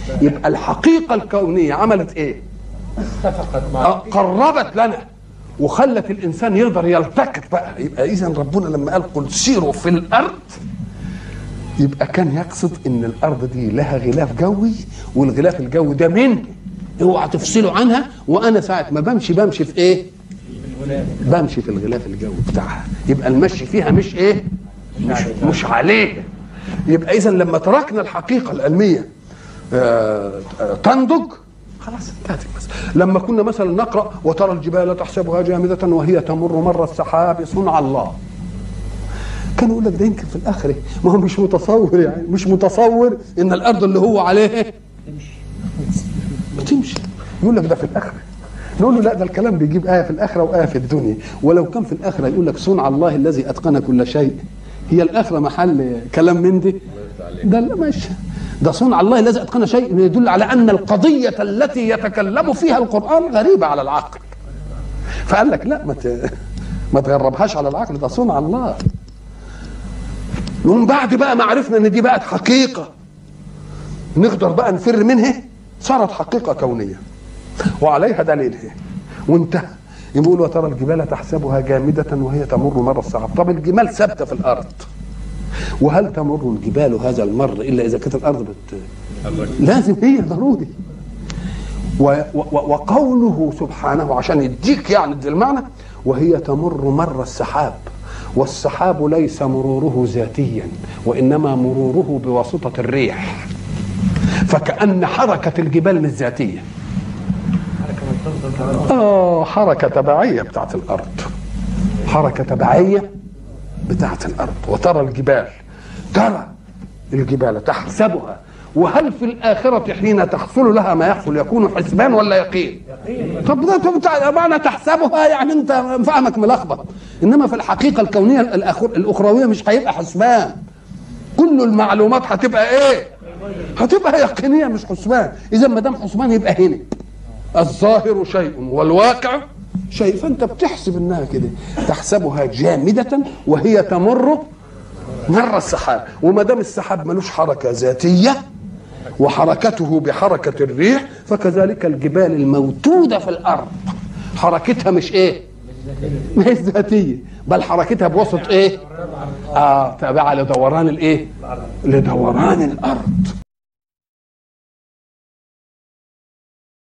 يبقى الحقيقه الكونيه عملت ايه اتفقت مع آه، قربت لنا وخلت الانسان يقدر يلتقط بقى يبقى اذا ربنا لما قال قل سيروا في الارض يبقى كان يقصد ان الارض دي لها غلاف جوي والغلاف الجوي ده مني اوعى تفصلوا عنها وانا ساعه ما بمشي بمشي في ايه بمشي في الغلاف الجوي بتاعها يبقى المشي فيها مش ايه مش, مش عليه يبقى اذا لما تركنا الحقيقه العلميه آه، آه، تنضج خلاص انتهت بس لما كنا مثلا نقرا وترى الجبال تحسبها جامده وهي تمر مر السحاب صنع الله كان يقول لك ده يمكن في الاخره ما هو مش متصور يعني مش متصور ان الارض اللي هو عليها بتمشي يقول لك ده في الاخره نقول له لا ده الكلام بيجيب ايه في الاخره وايه في الدنيا ولو كان في الاخره يقول لك صنع الله الذي اتقن كل شيء هي الاخره محل كلام من دي ده لا مش ده صنع الله الذي اتقن شيء يدل على ان القضيه التي يتكلم فيها القران غريبه على العقل فقال لك لا ما ت- ما تغربهاش على العقل ده صنع الله ومن بعد بقى ما عرفنا ان دي بقت حقيقه نقدر بقى نفر منها صارت حقيقه كونيه وعليها دليلها وانتهى يقول وترى الجبال تحسبها جامدة وهي تمر مر السحاب طب الجمال ثابتة في الأرض وهل تمر الجبال هذا المر إلا إذا كانت الأرض بت... لازم هي ضروري و... و... وقوله سبحانه عشان يديك يعني دي المعنى وهي تمر مر السحاب والسحاب ليس مروره ذاتيا وإنما مروره بواسطة الريح فكأن حركة الجبال مش ذاتية اه حركة تبعية بتاعت الأرض حركة تبعية بتاعت الأرض وترى الجبال ترى الجبال تحسبها وهل في الآخرة حين تحصل لها ما يحصل يكون حسبان ولا يقين طب ده طب بتاع- معنى تحسبها يعني انت فهمك ملخبط انما في الحقيقة الكونية الأخر- الأخروية مش هيبقى حسبان كل المعلومات هتبقى ايه هتبقى يقينية مش حسبان اذا ما دام حسبان يبقى هنا الظاهر شيء والواقع شيء فانت بتحسب انها كده تحسبها جامده وهي تمر مر السحاب وما دام السحاب ملوش حركه ذاتيه وحركته بحركه الريح فكذلك الجبال الموجوده في الارض حركتها مش ايه مش ذاتيه بل حركتها بوسط ايه اه تابعه لدوران الايه لدوران الارض